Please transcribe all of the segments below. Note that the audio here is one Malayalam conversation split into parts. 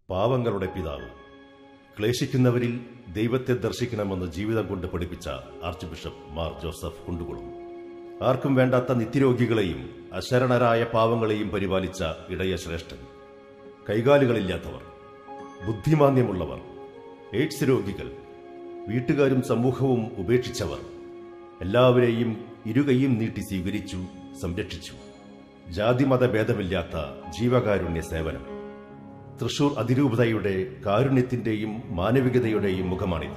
പാവങ്ങളുടെ പിതാവ് ക്ലേശിക്കുന്നവരിൽ ദൈവത്തെ ദർശിക്കണമെന്ന് ജീവിതം കൊണ്ട് പഠിപ്പിച്ച archbishop Mar Joseph Kundukulam ആർക്കും വേണ്ടാത്ത നിത്യരോഗികളെയും അശരണരായ പാവങ്ങളെയും പരിപാലിച്ച ഇടയ ശ്രേഷ്ഠൻ കൈകാലുകളില്ലാത്തവർ ബുദ്ധിമാന്യമുള്ളവർ എയ്ഡ്സ് രോഗികൾ വീട്ടുകാരും സമൂഹവും ഉപേക്ഷിച്ചവർ എല്ലാവരെയും ഇരുകൈയും നീട്ടി സ്വീകരിച്ചു സംരക്ഷിച്ചു ജാതിമത ഭേദമില്ലാത്ത ജീവകാരുണ്യ സേവനം തൃശൂർ അതിരൂപതയുടെ കാരുണ്യത്തിന്റെയും മാനവികതയുടെയും മുഖമാണിത്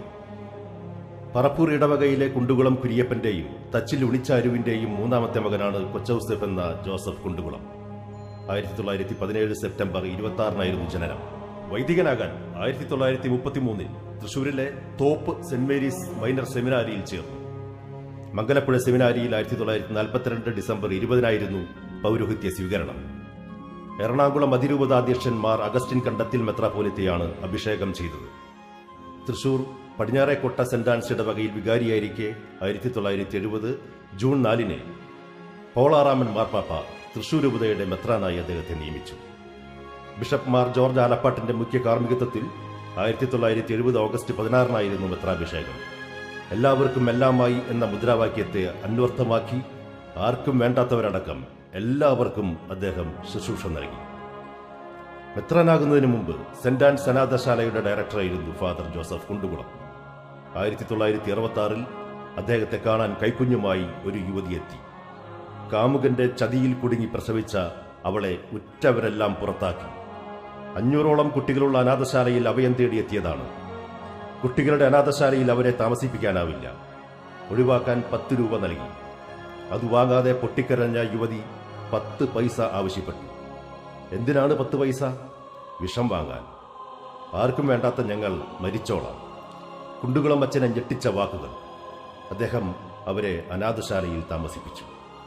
പറപ്പൂർ ഇടവകയിലെ കുണ്ടുകുളം കുര്യപ്പന്റെയും തച്ചിൽ ഉണിച്ചാരുവിന്റെയും മൂന്നാമത്തെ മകനാണ് കൊച്ചൌസഫ് എന്ന ജോസഫ് കുണ്ടുകുളം ആയിരത്തി തൊള്ളായിരത്തി പതിനേഴ് സെപ്റ്റംബർ ഇരുപത്തി ആറിനായിരുന്നു ജനനം വൈദികനാകാൻ ആയിരത്തി തൊള്ളായിരത്തി മുപ്പത്തി മൂന്നിൽ തൃശൂരിലെ തോപ്പ് സെന്റ് മേരീസ് മൈനർ സെമിനാരിയിൽ ചേർന്നു മംഗലപ്പുഴ സെമിനാരിയിൽ ആയിരത്തി തൊള്ളായിരത്തി നാൽപ്പത്തിരണ്ട് ഡിസംബർ ഇരുപതിനായിരുന്നു പൗരോഹിത്യ സ്വീകരണം എറണാകുളം അതിരൂപത അധ്യക്ഷൻ മാർ അഗസ്റ്റിൻ കണ്ടത്തിൽ മെത്രാപോലിത്തയാണ് അഭിഷേകം ചെയ്തത് തൃശൂർ പടിഞ്ഞാറേക്കോട്ട സെന്റ് ആൻസ് ഇടവകയിൽ വികാരിയായിരിക്കെ ആയിരത്തി തൊള്ളായിരത്തി എഴുപത് ജൂൺ നാലിന് പോളാറാമൻ മാർപ്പാപ്പ തൃശൂർ രൂപതയുടെ മെത്രാനായി അദ്ദേഹത്തെ നിയമിച്ചു ബിഷപ്പ് മാർ ജോർജ് ആലപ്പാട്ടിന്റെ മുഖ്യ കാർമ്മികത്വത്തിൽ ആയിരത്തി തൊള്ളായിരത്തി എഴുപത് ഓഗസ്റ്റ് പതിനാറിനായിരുന്നു മെത്രാഭിഷേകം എല്ലാവർക്കും എല്ലാമായി എന്ന മുദ്രാവാക്യത്തെ അന്വർത്ഥമാക്കി ആർക്കും വേണ്ടാത്തവരടക്കം എല്ലാവർക്കും അദ്ദേഹം ശുശ്രൂഷ നൽകി മെത്രാനാകുന്നതിന് മുമ്പ് സെന്റ് ആൻസ് അനാഥശാലയുടെ ഡയറക്ടറായിരുന്നു ഫാദർ ജോസഫ് കുണ്ടുകുളം ആയിരത്തി തൊള്ളായിരത്തി അറുപത്തി ആറിൽ അദ്ദേഹത്തെ കാണാൻ കൈക്കുഞ്ഞുമായി ഒരു യുവതി എത്തി കാമുകന്റെ ചതിയിൽ കുടുങ്ങി പ്രസവിച്ച അവളെ ഉറ്റവരെല്ലാം പുറത്താക്കി അഞ്ഞൂറോളം കുട്ടികളുള്ള അനാഥശാലയിൽ അഭയം തേടിയെത്തിയതാണ് കുട്ടികളുടെ അനാഥശാലയിൽ അവരെ താമസിപ്പിക്കാനാവില്ല ഒഴിവാക്കാൻ പത്ത് രൂപ നൽകി അത് വാങ്ങാതെ പൊട്ടിക്കരഞ്ഞ യുവതി പത്ത് പൈസ ആവശ്യപ്പെട്ടു എന്തിനാണ് പത്ത് പൈസ വിഷം വാങ്ങാൻ ആർക്കും വേണ്ടാത്ത ഞങ്ങൾ മരിച്ചോളാം കുണ്ടുകുളം അച്ഛനെ ഞെട്ടിച്ച വാക്കുകൾ അദ്ദേഹം അവരെ അനാഥശാലയിൽ താമസിപ്പിച്ചു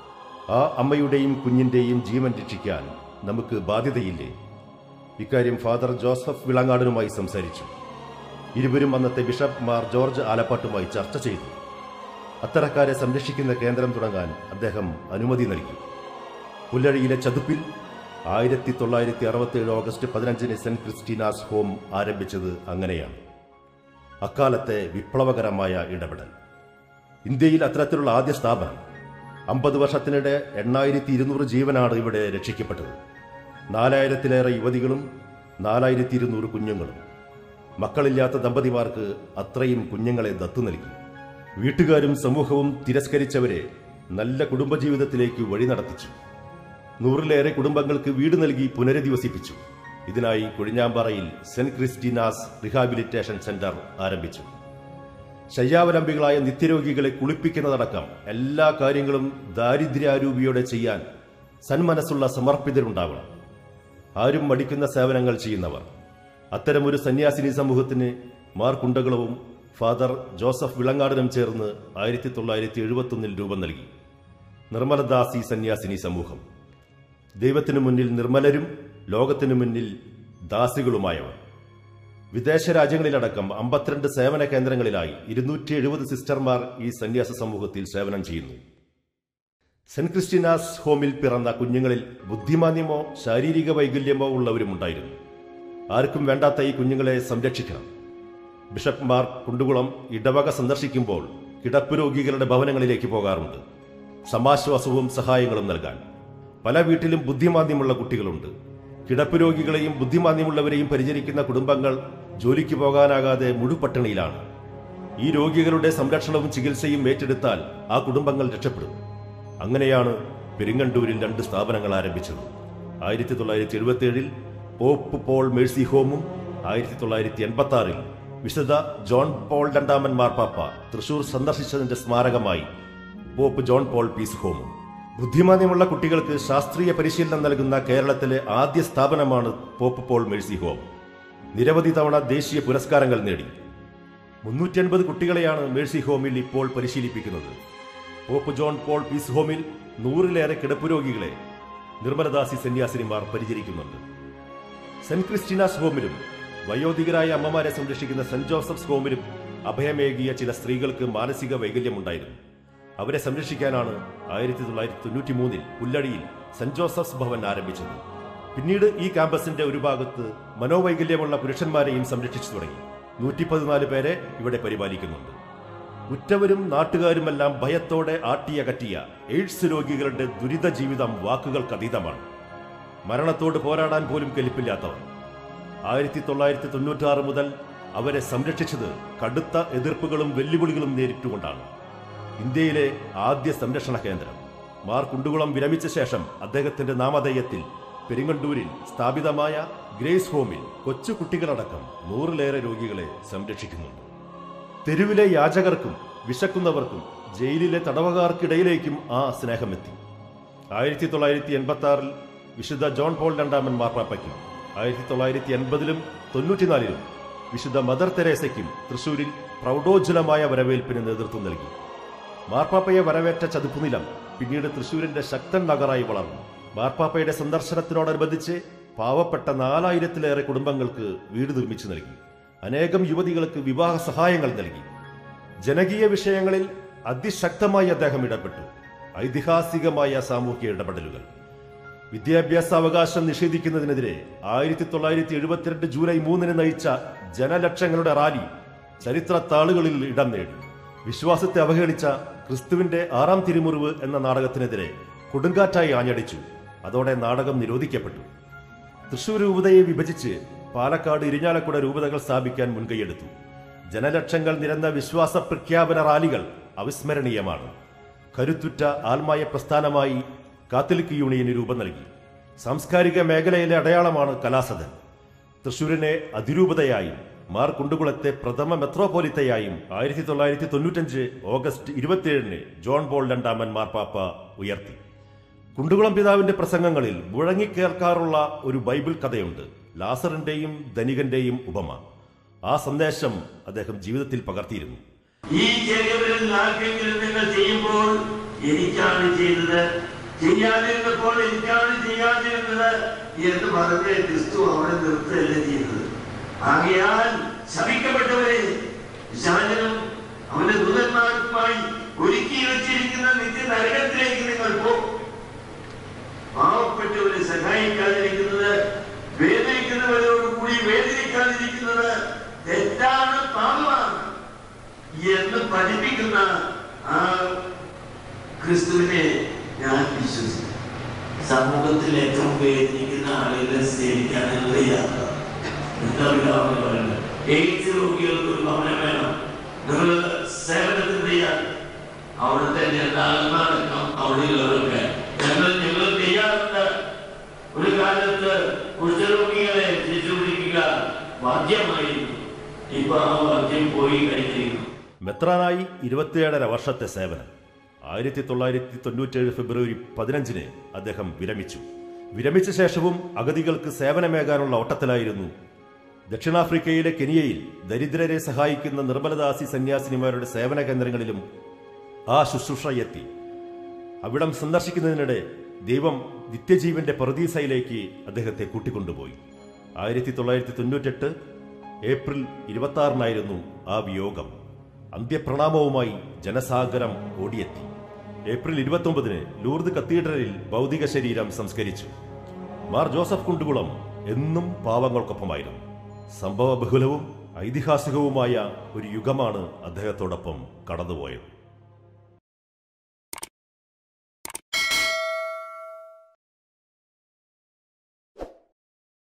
ആ അമ്മയുടെയും കുഞ്ഞിന്റെയും ജീവൻ രക്ഷിക്കാൻ നമുക്ക് ബാധ്യതയില്ലേ ഇക്കാര്യം ഫാദർ ജോസഫ് വിളങ്ങാടനുമായി സംസാരിച്ചു ഇരുവരും അന്നത്തെ ബിഷപ്പ് മാർ ജോർജ് ആലപ്പാട്ടുമായി ചർച്ച ചെയ്തു അത്തരക്കാരെ സംരക്ഷിക്കുന്ന കേന്ദ്രം തുടങ്ങാൻ അദ്ദേഹം അനുമതി നൽകി പുല്ലഴിയിലെ ചതുപ്പിൽ ആയിരത്തി തൊള്ളായിരത്തി അറുപത്തിയേഴ് ഓഗസ്റ്റ് പതിനഞ്ചിന് സെന്റ് ക്രിസ്റ്റീനാസ് ഹോം ആരംഭിച്ചത് അങ്ങനെയാണ് അക്കാലത്തെ വിപ്ലവകരമായ ഇടപെടൽ ഇന്ത്യയിൽ അത്തരത്തിലുള്ള ആദ്യ സ്ഥാപനം അമ്പത് വർഷത്തിനിടെ എണ്ണായിരത്തി ഇരുന്നൂറ് ജീവനാണ് ഇവിടെ രക്ഷിക്കപ്പെട്ടത് നാലായിരത്തിലേറെ യുവതികളും നാലായിരത്തി ഇരുന്നൂറ് കുഞ്ഞുങ്ങളും മക്കളില്ലാത്ത ദമ്പതിമാർക്ക് അത്രയും കുഞ്ഞുങ്ങളെ ദത്തു നൽകി വീട്ടുകാരും സമൂഹവും തിരസ്കരിച്ചവരെ നല്ല കുടുംബജീവിതത്തിലേക്ക് വഴി നടത്തിച്ചു നൂറിലേറെ കുടുംബങ്ങൾക്ക് വീട് നൽകി പുനരധിവസിപ്പിച്ചു ഇതിനായി കൊഴിഞ്ഞാമ്പാറയിൽ സെന്റ് ക്രിസ്റ്റീനാസ് റിഹാബിലിറ്റേഷൻ സെന്റർ ആരംഭിച്ചു ശയ്യാവലംബികളായ നിത്യരോഗികളെ കുളിപ്പിക്കുന്നതടക്കം എല്ലാ കാര്യങ്ങളും ദാരിദ്ര്യാരൂപിയോടെ ചെയ്യാൻ സന്മനസ്സുള്ള സമർപ്പിതരുണ്ടാവണം ആരും മടിക്കുന്ന സേവനങ്ങൾ ചെയ്യുന്നവർ അത്തരമൊരു സന്യാസിനി സമൂഹത്തിന് മാർ കുണ്ടകളവും ഫാദർ ജോസഫ് വിളങ്ങാടനും ചേർന്ന് ആയിരത്തി തൊള്ളായിരത്തി എഴുപത്തൊന്നിൽ രൂപം നൽകി നിർമ്മലദാസി സന്യാസിനി സമൂഹം ദൈവത്തിനു മുന്നിൽ നിർമ്മലരും ലോകത്തിനു മുന്നിൽ ദാസികളുമായവർ വിദേശ രാജ്യങ്ങളിലടക്കം അമ്പത്തിരണ്ട് സേവന കേന്ദ്രങ്ങളിലായി ഇരുന്നൂറ്റി എഴുപത് സിസ്റ്റർമാർ ഈ സന്യാസ സമൂഹത്തിൽ സേവനം ചെയ്യുന്നു സെന്റ് ക്രിസ്റ്റീനാസ് ഹോമിൽ പിറന്ന കുഞ്ഞുങ്ങളിൽ ബുദ്ധിമാന്യമോ ശാരീരിക വൈകല്യമോ ഉള്ളവരുമുണ്ടായിരുന്നു ആർക്കും വേണ്ടാത്ത ഈ കുഞ്ഞുങ്ങളെ സംരക്ഷിക്കണം ബിഷപ്പ്മാർ കുണ്ടുകുളം ഇടവക സന്ദർശിക്കുമ്പോൾ കിടപ്പ് രോഗികളുടെ ഭവനങ്ങളിലേക്ക് പോകാറുണ്ട് സമാശ്വാസവും സഹായങ്ങളും നൽകാൻ പല വീട്ടിലും ബുദ്ധിമാന്യമുള്ള കുട്ടികളുണ്ട് കിടപ്പ് രോഗികളെയും ബുദ്ധിമാന്യമുള്ളവരെയും പരിചരിക്കുന്ന കുടുംബങ്ങൾ ജോലിക്ക് പോകാനാകാതെ മുഴുപട്ടിണിയിലാണ് ഈ രോഗികളുടെ സംരക്ഷണവും ചികിത്സയും ഏറ്റെടുത്താൽ ആ കുടുംബങ്ങൾ രക്ഷപ്പെടും അങ്ങനെയാണ് പെരിങ്ങണ്ടൂരിൽ രണ്ട് സ്ഥാപനങ്ങൾ ആരംഭിച്ചത് ആയിരത്തി തൊള്ളായിരത്തി എഴുപത്തിയേഴിൽ പോപ്പ് പോൾ മേഴ്സി ഹോമും ആയിരത്തി തൊള്ളായിരത്തി എൺപത്തി ആറിൽ വിശുദ്ധ ജോൺ പോൾ രണ്ടാമൻ മാർപ്പാപ്പ തൃശൂർ സന്ദർശിച്ചതിന്റെ സ്മാരകമായി പോപ്പ് ജോൺ പോൾ പീസ് ഹോമും ബുദ്ധിമാന്യമുള്ള കുട്ടികൾക്ക് ശാസ്ത്രീയ പരിശീലനം നൽകുന്ന കേരളത്തിലെ ആദ്യ സ്ഥാപനമാണ് പോപ്പ് പോൾ മേഴ്സി ഹോം നിരവധി തവണ ദേശീയ പുരസ്കാരങ്ങൾ നേടി മുന്നൂറ്റി അൻപത് കുട്ടികളെയാണ് മേഴ്സി ഹോമിൽ ഇപ്പോൾ പരിശീലിപ്പിക്കുന്നത് പോപ്പ് ജോൺ പോൾ പീസ് ഹോമിൽ നൂറിലേറെ കിടപ്പുരോഗികളെ നിർമ്മലദാസി സന്യാസിനിമാർ പരിചരിക്കുന്നുണ്ട് സെന്റ് ക്രിസ്റ്റീനാസ് ഹോമിലും വയോധികരായ അമ്മമാരെ സംരക്ഷിക്കുന്ന സെന്റ് ജോസഫ്സ് ഹോമിലും അഭയമേകിയ ചില സ്ത്രീകൾക്ക് മാനസിക വൈകല്യമുണ്ടായിരുന്നു അവരെ സംരക്ഷിക്കാനാണ് ആയിരത്തി തൊള്ളായിരത്തി തൊണ്ണൂറ്റി മൂന്നിൽ പുല്ലടിയിൽ സെന്റ് ജോസഫ്സ് ഭവൻ ആരംഭിച്ചത് പിന്നീട് ഈ ക്യാമ്പസിന്റെ ഒരു ഭാഗത്ത് മനോവൈകല്യമുള്ള പുരുഷന്മാരെയും സംരക്ഷിച്ചു തുടങ്ങി നൂറ്റി പതിനാല് പേരെ ഇവിടെ പരിപാലിക്കുന്നുണ്ട് ഉറ്റവരും നാട്ടുകാരുമെല്ലാം ഭയത്തോടെ ആട്ടിയകറ്റിയ എയ്ഡ്സ് രോഗികളുടെ ദുരിത ജീവിതം വാക്കുകൾക്കതീതമാണ് മരണത്തോട് പോരാടാൻ പോലും കെലിപ്പില്ലാത്തവർ ആയിരത്തി തൊള്ളായിരത്തി തൊണ്ണൂറ്റാറ് മുതൽ അവരെ സംരക്ഷിച്ചത് കടുത്ത എതിർപ്പുകളും വെല്ലുവിളികളും നേരിട്ടുകൊണ്ടാണ് ഇന്ത്യയിലെ ആദ്യ സംരക്ഷണ കേന്ദ്രം മാർ കുണ്ടുകുളം വിരമിച്ച ശേഷം അദ്ദേഹത്തിന്റെ നാമധേയത്തിൽ പെരിങ്ങണ്ടൂരിൽ സ്ഥാപിതമായ ഗ്രേസ് ഹോമിൽ കൊച്ചു കുട്ടികളടക്കം നൂറിലേറെ രോഗികളെ സംരക്ഷിക്കുന്നുണ്ട് തെരുവിലെ യാചകർക്കും വിശക്കുന്നവർക്കും ജയിലിലെ തടവുകാർക്കിടയിലേക്കും ആ സ്നേഹമെത്തി ആയിരത്തി തൊള്ളായിരത്തി എൺപത്തി ആറിൽ വിശുദ്ധ ജോൺ പോൾ രണ്ടാമൻ മാർപ്പാപ്പയ്ക്കും ആയിരത്തി തൊള്ളായിരത്തി എൺപതിലും തൊണ്ണൂറ്റിനാലിലും വിശുദ്ധ മദർ തെരേസയ്ക്കും തൃശൂരിൽ പ്രൗഢോജ്വലമായ വരവേൽപ്പിന് നേതൃത്വം നൽകി മാർപ്പാപ്പയെ വരവേറ്റ ചതുപ്പുനിലം പിന്നീട് തൃശൂരിന്റെ ശക്തൻ നഗറായി വളർന്നു മാർപ്പാപ്പയുടെ സന്ദർശനത്തിനോടനുബന്ധിച്ച് പാവപ്പെട്ട നാലായിരത്തിലേറെ കുടുംബങ്ങൾക്ക് വീട് നിർമ്മിച്ചു നൽകി അനേകം യുവതികൾക്ക് വിവാഹ സഹായങ്ങൾ നൽകി ജനകീയ വിഷയങ്ങളിൽ അതിശക്തമായി അദ്ദേഹം ഇടപെട്ടു ഐതിഹാസികമായ സാമൂഹ്യ ഇടപെടലുകൾ വിദ്യാഭ്യാസ അവകാശം നിഷേധിക്കുന്നതിനെതിരെ ആയിരത്തി തൊള്ളായിരത്തി എഴുപത്തിരണ്ട് ജൂലൈ മൂന്നിന് നയിച്ച ജനലക്ഷങ്ങളുടെ റാലി ചരിത്ര താളുകളിൽ ഇടം നേടി വിശ്വാസത്തെ അവഹേളിച്ച ക്രിസ്തുവിന്റെ ആറാം തിരുമുറിവ് എന്ന നാടകത്തിനെതിരെ കൊടുങ്കാറ്റായി ആഞ്ഞടിച്ചു അതോടെ നാടകം നിരോധിക്കപ്പെട്ടു തൃശൂർ രൂപതയെ വിഭജിച്ച് പാലക്കാട് ഇരിഞ്ഞാലക്കുട രൂപതകൾ സ്ഥാപിക്കാൻ മുൻകൈയെടുത്തു ജനലക്ഷങ്ങൾ നിരന്ന വിശ്വാസ പ്രഖ്യാപന റാലികൾ അവിസ്മരണീയമാണ് കരുത്തുറ്റ ആത്മായ പ്രസ്ഥാനമായി കാത്തലിക് യൂണിയന് രൂപം നൽകി സാംസ്കാരിക മേഖലയിലെ അടയാളമാണ് കലാസദൻ തൃശൂരിനെ അതിരൂപതയായും മാർ കുണ്ടുകുളത്തെ പ്രഥമ മെത്രോപോലിത്തയായും ആയിരത്തി തൊള്ളായിരത്തി തൊണ്ണൂറ്റഞ്ച് ഓഗസ്റ്റ് ഇരുപത്തിയേഴിന് ജോൺ പോൾ രണ്ടാമൻ മാർപ്പാപ്പ ഉയർത്തി കുണ്ടുകുളം പിതാവിന്റെ പ്രസംഗങ്ങളിൽ മുഴങ്ങിക്കേൾക്കാറുള്ള ഒരു ബൈബിൾ കഥയുണ്ട് ലാസറിന്റെയും ധനികന്റെയും ഉപമ ആ സന്ദേശം അദ്ദേഹം ജീവിതത്തിൽ പകർത്തിയിരുന്നു ഈ ചെറിയവരിൽ ആർക്കെങ്കിലും നിങ്ങൾ ചെയ്യുമ്പോൾ എനിക്കാണ് ചെയ്തത് ചെയ്യാതിരുന്നപ്പോൾ എനിക്കാണ് ചെയ്യാതിരുന്നത് എന്ന് പറഞ്ഞ് ക്രിസ്തു അവിടെ നിർത്തുകയല്ല ചെയ്യുന്നത് ആകയാൽ ശപിക്കപ്പെട്ടവരെ ശാചനം അവന്റെ ദൂതന്മാർക്കുമായി ഒരുക്കി വെച്ചിരിക്കുന്ന നിത്യ നരകത്തിലേക്ക് നിങ്ങൾ പോകും പാവപ്പെട്ടവരെ സഹായിക്കാതിരിക്കുന്നത് വേദനിക്കുന്നവരോടുകൂടി വേദനിക്കാതിരിക്കുന്നത് തെറ്റാണ് പാപമാണ് എന്ന് പഠിപ്പിക്കുന്ന ആ ക്രിസ്തുവിനെ ഞാൻ വിശ്വസിക്കുന്നു സമൂഹത്തിൽ ഏറ്റവും വേദനിക്കുന്ന ആളുകളെ സേവിക്കാനുള്ള യാത്ര എന്താ പിതാവ് പറയുന്നത് എയ്ഡ്സ് രോഗികൾക്ക് ഒരു ഭവനം വേണം നിങ്ങൾ സേവനത്തിന് തയ്യാർ അവിടുത്തെ ഞങ്ങളടക്കം അവിടെയുള്ളവരൊക്കെ ഞങ്ങൾ ഞങ്ങൾ ചെയ്യാറുണ്ട് ഒരു കാലത്ത് കുഷ്ഠരോഗികളെ ശിശുപിടിക്കുക വാദ്യമായിരുന്നു ഇപ്പൊ ആ വാദ്യം പോയി കഴിഞ്ഞിരിക്കുന്നു മെത്രാനായി ഇരുപത്തിയേഴര വർഷത്തെ സേവനം ആയിരത്തി തൊള്ളായിരത്തി തൊണ്ണൂറ്റേഴ് ഫെബ്രുവരി പതിനഞ്ചിന് അദ്ദേഹം വിരമിച്ചു വിരമിച്ച ശേഷവും അഗതികൾക്ക് സേവനമേകാനുള്ള ഓട്ടത്തിലായിരുന്നു ദക്ഷിണാഫ്രിക്കയിലെ കെനിയയിൽ ദരിദ്രരെ സഹായിക്കുന്ന നിർമ്മലദാസി സന്യാസിനിമാരുടെ സേവന കേന്ദ്രങ്ങളിലും ആ ശുശ്രൂഷ എത്തി അവിടം സന്ദർശിക്കുന്നതിനിടെ ദൈവം നിത്യജീവന്റെ പ്രതീസയിലേക്ക് അദ്ദേഹത്തെ കൂട്ടിക്കൊണ്ടുപോയി ആയിരത്തി തൊള്ളായിരത്തി തൊണ്ണൂറ്റെട്ട് ഏപ്രിൽ ഇരുപത്തി ആറിനായിരുന്നു ആ വിയോഗം അന്ത്യപ്രണാമവുമായി ജനസാഗരം ഓടിയെത്തി ഏപ്രിൽ ഇരുപത്തൊമ്പതിന് ലൂർദ് കത്തീഡ്രലിൽ ഭൗതിക ശരീരം സംസ്കരിച്ചു മാർ ജോസഫ് കുണ്ടുകുളം എന്നും പാവങ്ങൾക്കൊപ്പമായിരുന്നു സംഭവ ബഹുലവും ഐതിഹാസികവുമായ ഒരു യുഗമാണ് അദ്ദേഹത്തോടൊപ്പം കടന്നുപോയത്